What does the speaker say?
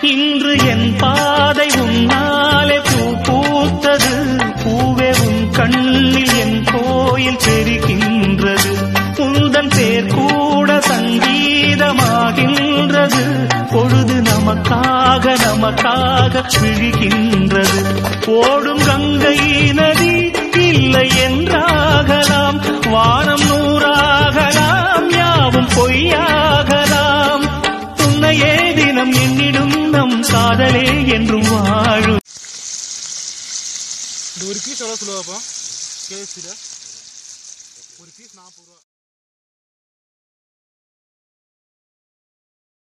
இன்று என் பாதை உன்னாலே பூ பூத்தது பூவே உன் கண்ணில் என் கோயில் தெரிகின்றது உந்தன் பேர் கூட சங்கீதமாகின்றது பொழுது நமக்காக நமக்காக விழுகின்றது ஓடும் கங்கை நதி இல்லை என்றாகலாம் வானம் நூறாகலாம் யாவும் பொய்யாகலாம் உன்னையே தினம் எண்ணிடும் நம் காதலே என்றும் வாழும் இந்த ஒரு பீஸ் எவ்வளோ சொல்லுவாப்பா கேஎஸ்சியில் ஒரு பீஸ் நாற்பது ரூபா